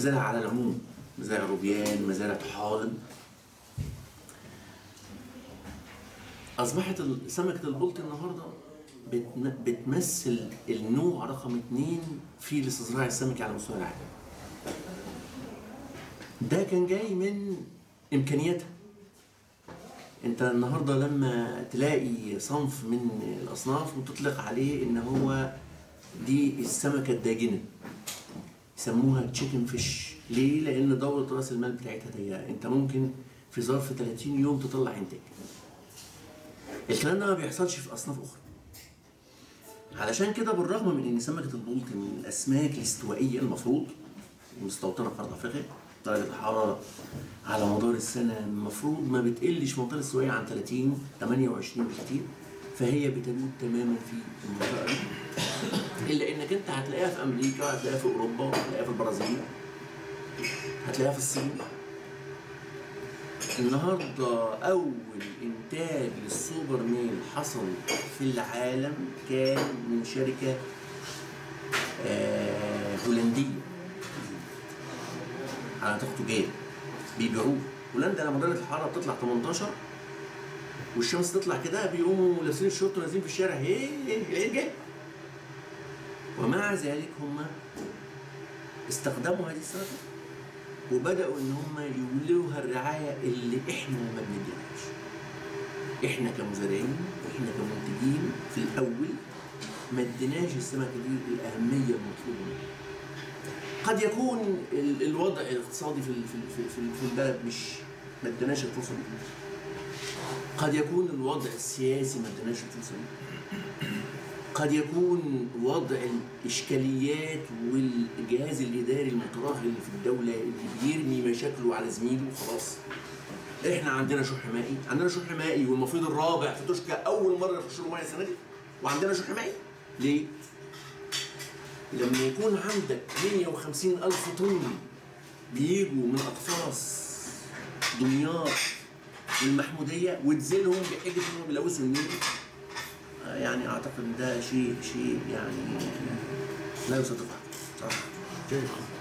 المزارع على العموم مزارع روبيان مزارع طحالب اصبحت ال- سمكه البلطي النهارده بتن- بتمثل النوع رقم اثنين في الاستصدار السمكي على مستوى العالم ده كان جاي من امكانياتها انت النهارده لما تلاقي صنف من الاصناف وتطلق عليه ان هو دي السمكه الداجنه يسموها تشيكن فيش ليه؟ لان دوره راس المال بتاعتها ضيقه انت ممكن في ظرف 30 يوم تطلع انتاج الكلام ده ما بيحصلش في اصناف اخرى علشان كده بالرغم من ان سمكه البلطي من الاسماك الاستوائيه المفروض مستوطنه في ارض افريقيا درجه الحراره على مدار السنه المفروض ما بتقلش منطقه الاستوائيه عن 30 28 بالكتير فهي بتموت تماما في المنطقه دي الا انك انت هتلاقيها في امريكا هتلاقيها في اوروبا هتلاقيها في البرازيل هتلاقيها في الصين النهارده اول انتاج للسوبر ميل حصل في العالم كان من شركه آه هولنديه على نطاق تجاري بيبيعوه هولندا لما درجه الحراره بتطلع 18 والشمس تطلع كده بيقوموا لابسين الشورت ونازلين في الشارع ايه العيد جاي ومع ذلك هم استخدموا هذه السمكه وبداوا ان هم يولوها الرعايه اللي احنا ما بنديهاش احنا كمزارعين احنا كمنتجين في الاول ما اديناش السمكه دي الاهميه المطلوبه منها قد يكون ال- الوضع الاقتصادي في ال- في ال- في ال- في البلد مش ما اديناش الفرصه دي قد يكون الوضع السياسي ما اديناش الفرصه دي قد يكون وضع الاشكاليات والجهاز الاداري المترهل في الدوله اللي بيرمي مشاكله على زميله وخلاص احنا عندنا شح مائي عندنا شح مائي والمفروض الرابع في توشكا اول مره يخش له ميه السنه دي وعندنا شح مائي ليه؟ لما يكون عندك 150 ألف طن بيجوا من أقفاص دمياط والمحمودية وتزيلهم بحجة إنهم بيلوثوا النيل آه، يعني أعتقد إن ده شيء شيء يعني لا يصدق صح شيء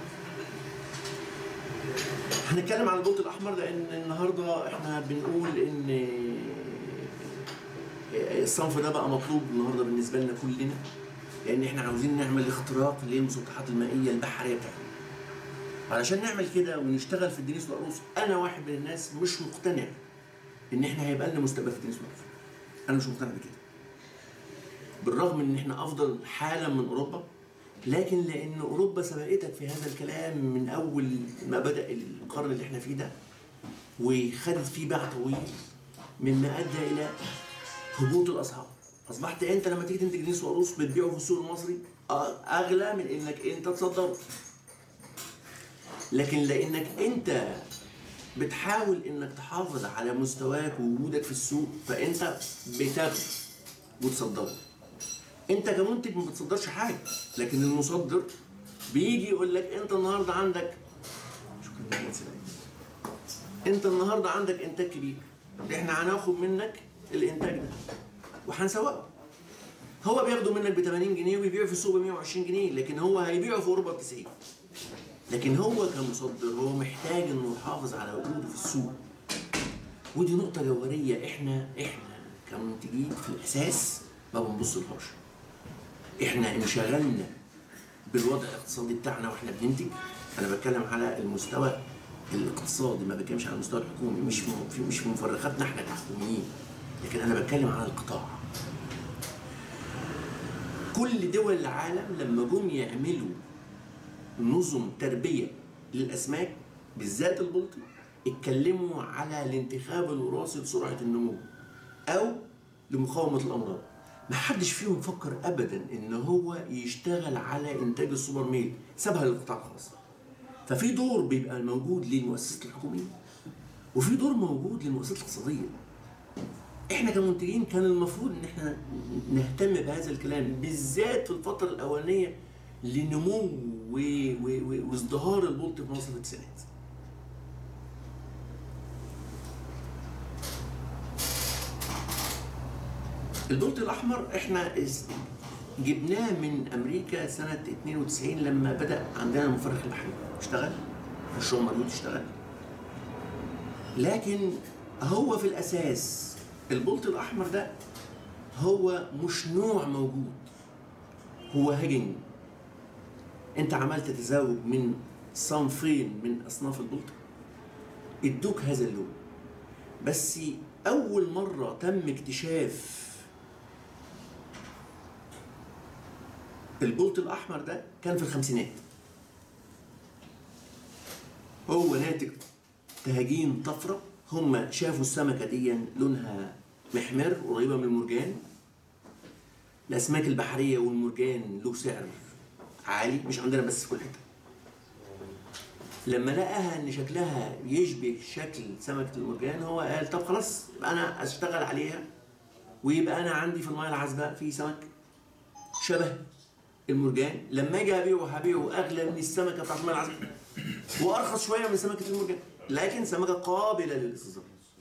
هنتكلم عن البلط الأحمر لأن النهاردة إحنا بنقول إن الصنف ده بقى مطلوب النهارده بالنسبة لنا كلنا لان احنا عاوزين نعمل اختراق للمسطحات المائيه البحريه بتاعتنا علشان نعمل كده ونشتغل في الدنيس والعروس انا واحد من الناس مش مقتنع ان احنا هيبقى لنا مستقبل في الدنيس والعروس انا مش مقتنع بكده بالرغم ان احنا افضل حالا من اوروبا لكن لان اوروبا سبقتك في هذا الكلام من اول ما بدا القرن اللي احنا فيه ده وخدت فيه باع طويل مما ادى الى هبوط الاسعار اصبحت انت لما تيجي تنتج جنس وعروس بتبيعه في السوق المصري أ- اغلى من انك انت تصدره لكن لانك انت بتحاول انك تحافظ على مستواك ووجودك في السوق فانت بتاخده وتصدره انت كمنتج ما بتصدرش حاجه لكن المصدر بيجي يقول لك انت النهارده عندك شكرا جدا انت النهارده عندك انتاج كبير احنا هناخد منك الانتاج ده وهنسوقه هو بياخده منك ب 80 جنيه ويبيعه في السوق ب 120 جنيه لكن هو هيبيعه في اوروبا ب 90 لكن هو كمصدر هو محتاج انه يحافظ على وجوده في السوق ودي نقطة جوهرية احنا احنا كمنتجين في الاساس ما بنبصلهاش احنا انشغلنا بالوضع الاقتصادي بتاعنا واحنا بننتج انا بتكلم على المستوى الاقتصادي ما بتكلمش على المستوى الحكومي مش في مش في مفرخاتنا احنا كحكوميين لكن انا بتكلم على القطاع كل دول العالم لما جم يعملوا نظم تربيه للاسماك بالذات البلطي اتكلموا على الانتخاب الوراثي لسرعه النمو او لمقاومه الامراض ما حدش فيهم فكر ابدا ان هو يشتغل على انتاج السوبر ميل سابها للقطاع الخاص ففي دور بيبقى موجود للمؤسسات الحكوميه وفي دور موجود للمؤسسات الاقتصاديه احنا كمنتجين كان المفروض ان احنا نهتم بهذا الكلام بالذات في الفتره الاولانيه لنمو و... و... و... وازدهار البلط في مصر في التسعينات البلط الاحمر احنا اس- جبناه من امريكا سنه 92 لما بدا عندنا المفرخ البحري اشتغل مشروع مريوط اشتغل لكن هو في الاساس البلط الاحمر ده هو مش نوع موجود هو هجن انت عملت تزاوج من صنفين من اصناف البلط ادوك هذا اللون بس اول مره تم اكتشاف البلط الاحمر ده كان في الخمسينات هو ناتج تهاجين طفره هم شافوا السمكه دي لونها محمر قريبه من المرجان الاسماك البحريه والمرجان له سعر عالي مش عندنا بس في كل حته لما لقاها ان شكلها يشبه شكل سمكه المرجان هو قال طب خلاص يبقى انا اشتغل عليها ويبقى انا عندي في الميه العذبه في سمك شبه المرجان لما اجي ابيعه هبيعه اغلى من السمكه بتاعت الميه العذبه وارخص شويه من سمكه المرجان لكن سمكه قابله للاستصدار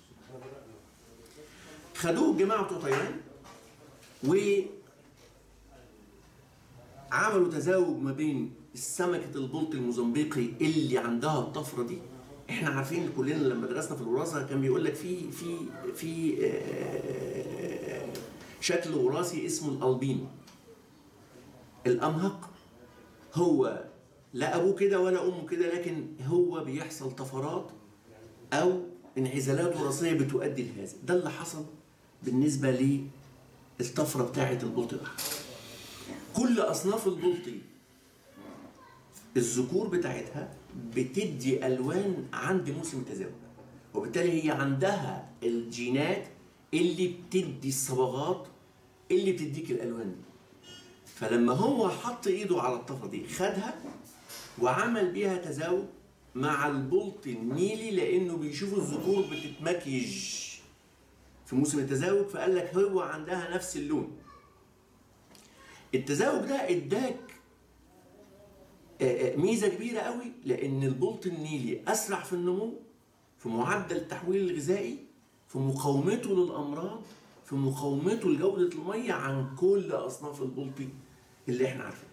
خدوه الجماعه بتوع تايوان وعملوا تزاوج ما بين السمكة البلط الموزمبيقي اللي عندها الطفرة دي احنا عارفين كلنا لما درسنا في الوراثة كان بيقول لك في في في آه، شكل وراثي اسمه الألبينو الأمهق هو لا أبوه كده ولا أمه كده لكن هو بيحصل طفرات أو انعزالات وراثية بتؤدي لهذا ده اللي حصل بالنسبة للطفرة بتاعة البلط الأحمر كل أصناف البلطي الذكور بتاعتها بتدي الوان عند موسم التزاوج وبالتالي هي عندها الجينات اللي بتدي الصبغات اللي بتديك الالوان دي فلما هو حط ايده على الطفره دي خدها وعمل بيها تزاوج مع البلط النيلي لانه بيشوف الذكور بتتمكيج في موسم التزاوج فقال لك هو عندها نفس اللون التزاوج ده اداك آه، آه، ميزه كبيره قوي لان البلط النيلي اسرع في النمو في معدل التحويل الغذائي في مقاومته للامراض في مقاومته لجوده الميه عن كل اصناف البلطي اللي احنا عارفينها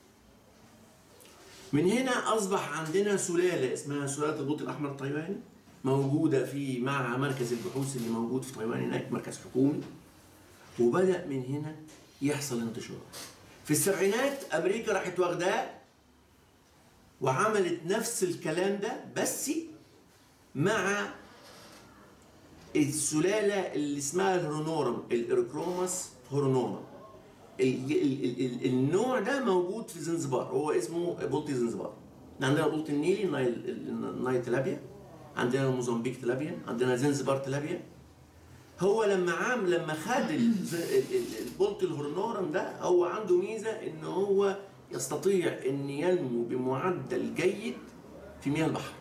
من هنا اصبح عندنا سلاله اسمها سلاله البلط الاحمر التايواني موجوده في مع مركز البحوث اللي موجود في تايوان هناك مركز حكومي وبدا من هنا يحصل انتشار في السبعينات امريكا راحت واخداه وعملت نفس الكلام ده بس مع السلاله اللي اسمها الهرونورم الاركروماس هرونوما ال- ال- ال- ال- النوع ده موجود في زنزبار هو اسمه بلطي زنزبار عندنا بلطي النيلي النايل النايل تلابيا عندنا الموزمبيق تلابيا عندنا زنزبار تلابيا هو لما عام لما خد ال- ال- ال- البلط الهرنورم ده هو عنده ميزه ان هو يستطيع ان ينمو بمعدل جيد في مياه البحر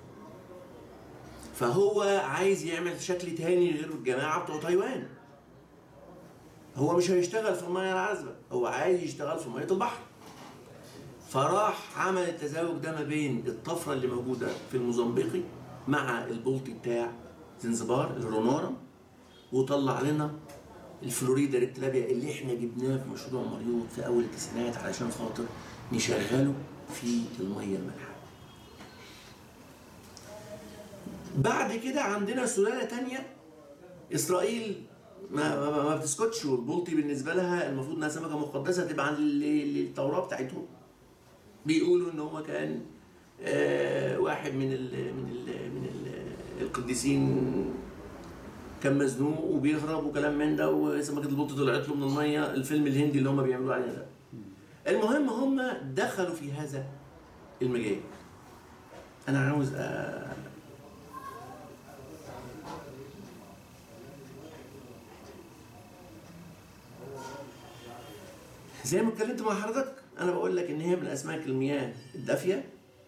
فهو عايز يعمل شكل تاني غير الجماعه بتوع تايوان هو مش هيشتغل في المياه العذبه هو عايز يشتغل في مياه البحر فراح عمل التزاوج ده ما بين الطفره اللي موجوده في الموزمبيقي مع البلطي بتاع زنزبار الرونورم وطلع لنا الفلوريدا ريتلابيا اللي احنا جبناه في مشروع مريوط في اول التسعينات علشان خاطر نشغله في الميه المالحه. بعد كده عندنا سلاله تانية اسرائيل ما, ما, ما بتسكتش والبلطي بالنسبه لها المفروض انها سمكه مقدسه تبقى عن ال- التوراه بتاعتهم. بيقولوا ان هو كان آه واحد من ال من ال من ال القديسين كان مزنوق وبيهرب وكلام من ده وسمكه البلط طلعت له من الميه الفيلم الهندي اللي هم بيعملوا عليه ده المهم هم دخلوا في هذا المجال انا عاوز أ... زي ما اتكلمت مع حضرتك انا بقول لك ان هي من اسماك المياه الدافيه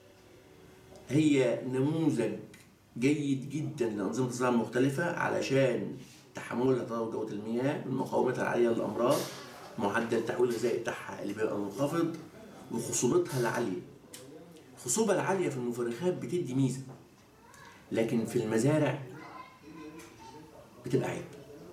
هي نموذج جيد جدا لانظمه الزراعه المختلفه علشان تحملها تدهور جوده المياه من مقاومتها العاليه للامراض معدل التحويل الغذائي بتاعها اللي بيبقى منخفض وخصوبتها العاليه الخصوبه العاليه في المفرخات بتدي ميزه لكن في المزارع بتبقى عيب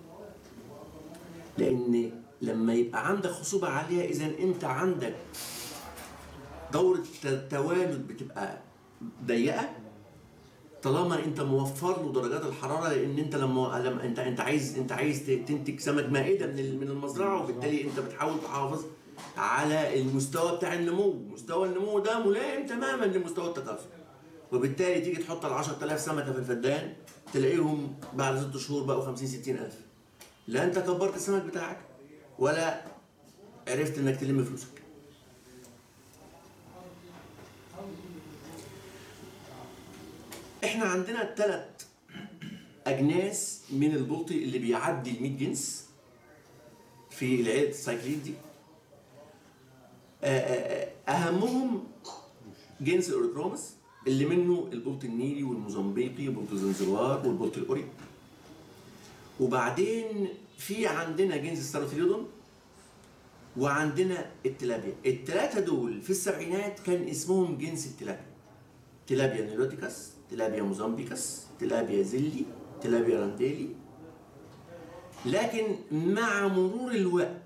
لان لما يبقى عندك خصوبه عاليه اذا انت عندك دوره التوالد بتبقى ضيقه طالما انت موفر له درجات الحراره لان انت لما لما انت انت عايز انت عايز تنتج سمك مائده من ال- من المزرعه وبالتالي انت بتحاول تحافظ على المستوى بتاع النمو، مستوى النمو ده ملائم تماما لمستوى التكاثر. وبالتالي تيجي تحط ال 10000 سمكه في الفدان تلاقيهم بعد ست شهور بقوا 50 60000. لا انت كبرت السمك بتاعك ولا عرفت انك تلم فلوسك. احنا عندنا ثلاث اجناس من البلطي اللي بيعدي ال 100 جنس في العيله السايكليد دي آه، آه، آه، اهمهم جنس الاوريكرومس اللي منه البلطي النيلي والموزمبيقي وبلطي الزنزبار والبلطي الاوري وبعدين في عندنا جنس الساروثيودون وعندنا التلابيا الثلاثه دول في السبعينات كان اسمهم جنس التلابيا تلابيا نيلوتيكاس تلابيا موزامبيكاس تلابيا زلي تلابيا رانديلي لكن مع مرور الوقت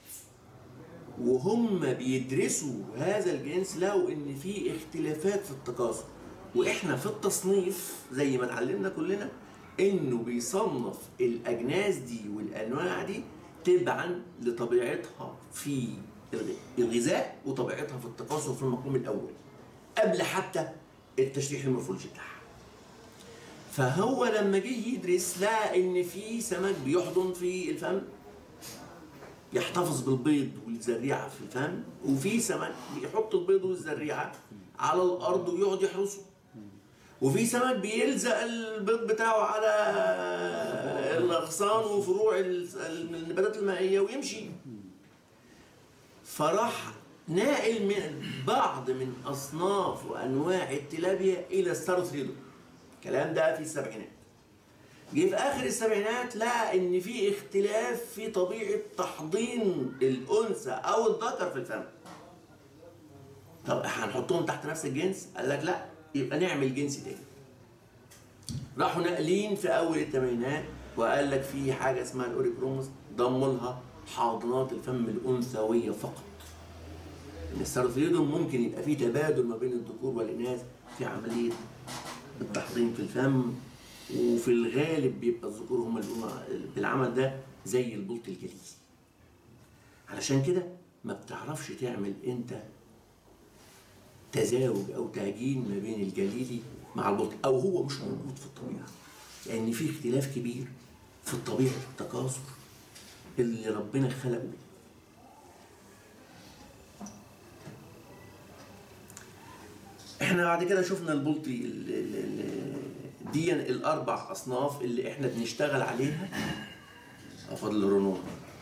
وهم بيدرسوا هذا الجنس لقوا ان في اختلافات في التكاثر واحنا في التصنيف زي ما اتعلمنا كلنا انه بيصنف الاجناس دي والانواع دي تبعا لطبيعتها في الغ- الغذاء وطبيعتها في التكاثر في المقام الاول قبل حتى التشريح المورفولوجي بتاعها فهو لما جه يدرس لقى ان في سمك بيحضن في الفم يحتفظ بالبيض والزريعه في الفم وفي سمك بيحط البيض والزريعه على الارض ويقعد يحرسه وفي سمك بيلزق البيض بتاعه على الاغصان وفروع ال- النباتات المائيه ويمشي فراح ناقل من بعض من اصناف وانواع التلابيا الى الساروثريدو الكلام ده في السبعينات جه في اخر السبعينات لقى ان في اختلاف في طبيعه تحضين الانثى او الذكر في الفم طب هنحطهم تحت نفس الجنس قال لك لا يبقى نعمل جنس تاني راحوا ناقلين في اول الثمانينات وقال لك في حاجه اسمها الاوريكروموس ضموا لها حاضنات الفم الانثويه فقط ان الساروثيودوم ممكن يبقى فيه تبادل ما بين الذكور والاناث في عمليه التحضيم في الفم وفي الغالب بيبقى الذكور هم اللي بيقوموا بالعمل ده زي البلط الجليدي علشان كده ما بتعرفش تعمل انت تزاوج او تعجين ما بين الجليدي مع البلط او هو مش موجود في الطبيعه لان في اختلاف كبير في الطبيعه التكاثر اللي ربنا خلقه احنا بعد كده شفنا البلطي ال- ال- ال- دي الاربع اصناف اللي احنا بنشتغل عليها افضل رونو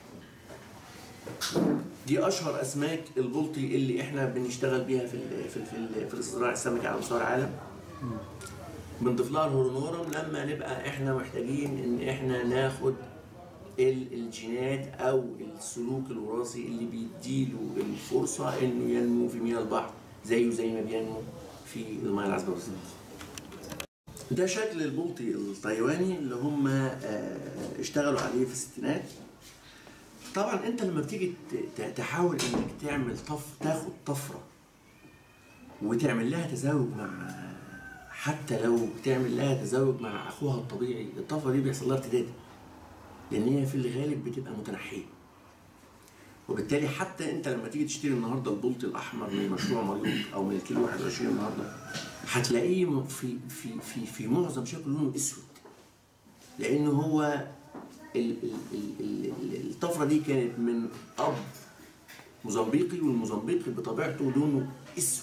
دي اشهر اسماك البلطي اللي احنا بنشتغل بيها في ال في ال في, ال في الصراع السمكي على مستوى العالم بنضيف لها الهورنورم لما نبقى احنا محتاجين ان احنا ناخد ال- الجينات او السلوك الوراثي اللي بيديله الفرصه انه ينمو في مياه البحر زيه زي ما بينمو في المياه العذبه بالظبط. ده شكل البلطي التايواني اللي هم آه، اشتغلوا عليه في الستينات طبعا انت لما بتيجي ت- ت- تحاول انك تعمل طف تاخد طفره وتعمل لها تزاوج مع حتى لو بتعمل لها تزاوج مع اخوها الطبيعي الطفره دي بيحصل لها ارتداد لان هي في الغالب بتبقى متنحيه وبالتالي حتى انت لما تيجي تشتري النهارده البلط الاحمر من مشروع مريوط او من الكيلو 21 النهارده هتلاقيه م- في في في في معظم شكله لونه اسود لان هو ال- ال- ال- ال- ال- الطفره دي كانت من اب موزمبيقي والموزمبيقي بطبيعته لونه اسود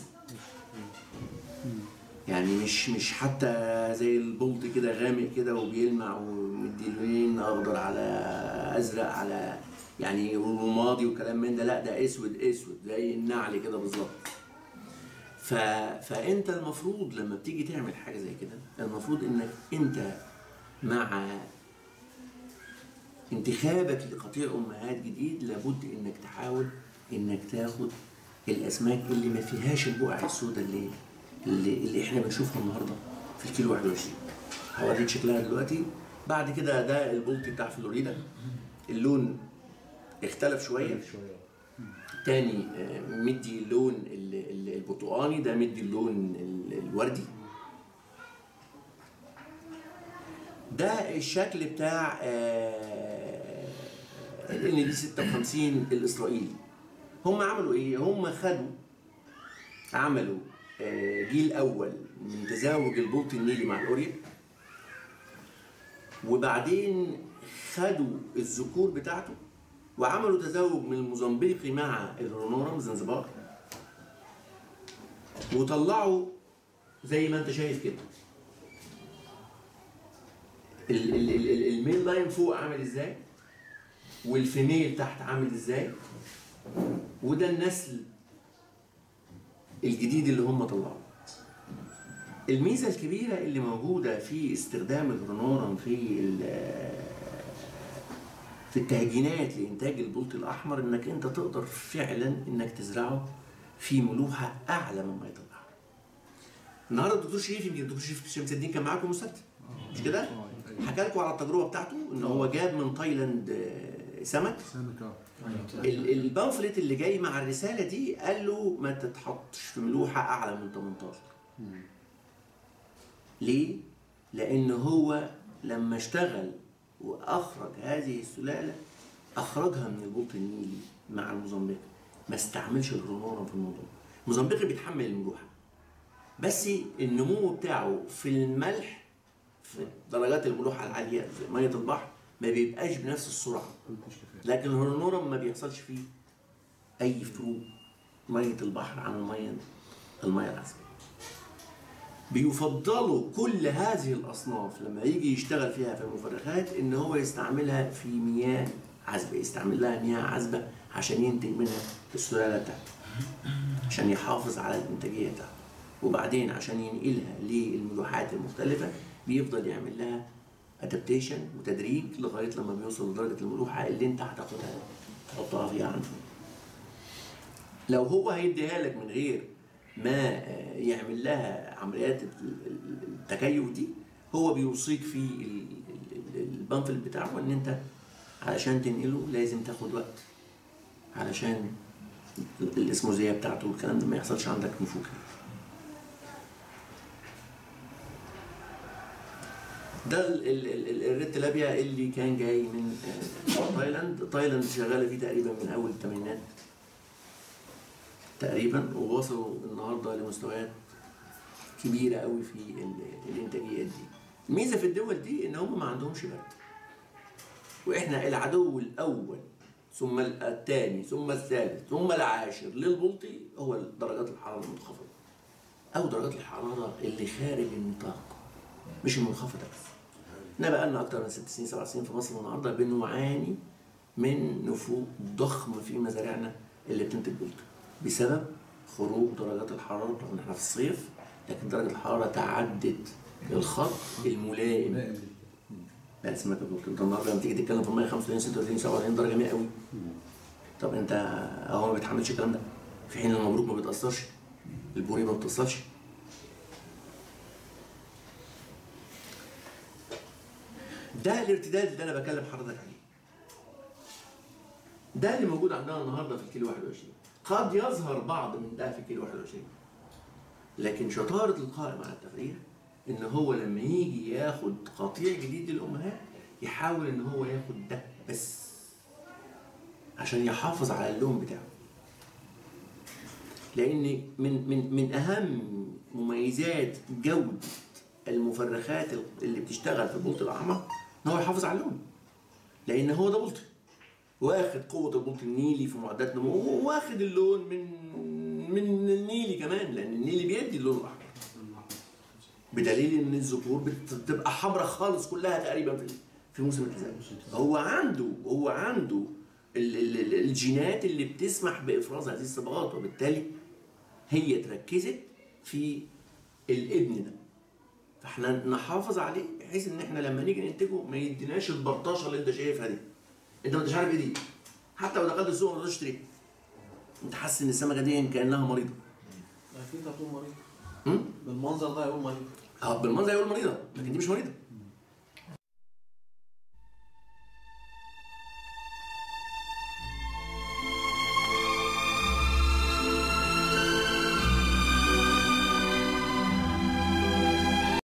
يعني مش مش حتى زي البلط كده غامق كده وبيلمع ومدي لونين اخضر على ازرق على يعني رمادي وكلام من ده لا ده اسود اسود زي النعل كده بالظبط ف... فانت المفروض لما بتيجي تعمل حاجه زي كده المفروض انك انت مع انتخابك لقطيع امهات جديد لابد انك تحاول انك تاخد الاسماك اللي ما فيهاش البقع السوداء اللي اللي, اللي احنا بنشوفها النهارده في الكيلو 21 هوريك شكلها دلوقتي بعد كده ده البلطي بتاع فلوريدا اللون اختلف شويه شويه تاني آه، مدي اللون ال- ال- البرتقاني ده مدي اللون ال- الوردي ده الشكل بتاع ال دي 56 الاسرائيلي هم عملوا ايه هم خدوا عملوا آه، جيل اول من تزاوج البلط النيلي مع الاوريا وبعدين خدوا الذكور بتاعته وعملوا تزاوج من الموزمبيقي مع الرونورم زنزبار وطلعوا زي ما انت شايف كده ال- ال- ال- ال- الميل لاين فوق عامل ازاي والفيميل تحت عامل ازاي وده النسل الجديد اللي هم طلعوه الميزه الكبيره اللي موجوده في استخدام الرونورم في ال- في التهجينات لانتاج البلط الاحمر انك انت تقدر فعلا انك تزرعه في ملوحه اعلى من ميه البحر. النهارده الدكتور شريف يمكن الدكتور شريف شمس الدين كان معاكم السبت مش كده؟ حكى لكم على التجربه بتاعته ان هو جاب من تايلاند آه، سمك سمك اه ال- البامفلت اللي جاي مع الرساله دي قال له ما تتحطش في ملوحه اعلى من 18 ليه؟ لان هو لما اشتغل واخرج هذه السلاله اخرجها من البلط النيلي مع الموزمبيقي ما استعملش الرونورم في الموضوع الموزمبيقي بيتحمل الملوحه بس النمو بتاعه في الملح في درجات الملوحه العاليه في ميه البحر ما بيبقاش بنفس السرعه مفيش كفايه لكن الهرنورم ما بيحصلش فيه اي فروق ميه البحر عن الميه الميه العذبه بيفضلوا كل هذه الاصناف لما يجي يشتغل فيها في المفرخات ان هو يستعملها في مياه عذبه يستعمل لها مياه عذبه عشان ينتج منها السلاله بتاعته عشان يحافظ على الانتاجيه بتاعته وبعدين عشان ينقلها للملوحات المختلفه بيفضل يعمل لها ادابتيشن وتدريج لغايه لما بيوصل لدرجه الملوحه اللي انت هتاخدها تحطها فيها عنده لو هو هيديها لك من غير ما آه، يعمل لها عمليات ال- ال- التكيف دي هو بيوصيك في ال- ال- ال- البامفل بتاعه ان انت علشان تنقله لازم تاخد وقت علشان ال- الاسموزيه بتاعته والكلام ده ما يحصلش عندك نفوك ده ال- ال- ال- ال- الريد تلابيا اللي كان جاي من آه، تايلاند تايلاند شغاله فيه تقريبا من اول الثمانينات تقريبا ووصلوا النهارده لمستويات كبيره قوي في ال- الانتاجيات دي الميزه في الدول دي ان هم ما عندهمش برد واحنا العدو الاول ثم الثاني ثم الثالث ثم العاشر للبلطي هو درجات الحراره المنخفضه او درجات الحراره اللي خارج النطاق مش المنخفضه بس احنا بقى لنا اكتر من ست سنين سبع سنين في مصر النهارده بنعاني من نفوق ضخم في مزارعنا اللي بتنتج بلطي بسبب خروج درجات الحراره رغم ان احنا في الصيف لكن درجه الحراره تعدت الخط الملائم دائم جدا. لا اسمك بلطي انت النهارده لما تيجي تتكلم في الميه 35 36 47 درجه 100 قوي طب انت هو ما بيتحملش الكلام ده في حين المبروك ما بيتاثرش البوري ما بتاثرش ده الارتداد اللي انا بكلم حضرتك عليه ده اللي موجود عندنا النهارده في الكيلو 21 قد يظهر بعض من ده في الكيلو 21 لكن شطارة القائم على التفريغ ان هو لما يجي ياخد قطيع جديد للامهات يحاول ان هو ياخد ده بس عشان يحافظ على اللون بتاعه لان من من من اهم مميزات جوده المفرخات اللي بتشتغل في البلط الاحمر ان هو يحافظ على اللون لان هو ده بلطي واخد قوه البلط النيلي في معدات نموه واخد اللون من من النيلي كمان لان النيلي بيدي اللون الاحمر بدليل ان الذكور بت- بتبقى حمراء خالص كلها تقريبا في في موسم التزاوج هو عنده هو عنده ال- ال- ال- الجينات اللي بتسمح بافراز هذه الصبغات وبالتالي هي اتركزت في الابن ده فاحنا نحافظ عليه بحيث ان احنا لما نيجي ننتجه ما يديناش البرطاشه اللي انت شايفها دي انت ما انتش عارف ايه دي حتى لو دخلت السوق ما تقدرش تشتريها انت حاسس ان السمكه دي كانها مريضه اكيد هتكون مريض م? بالمنظر ده هيقول مريض اه بالمنظر يقول مريضه لكن دي مش مريضه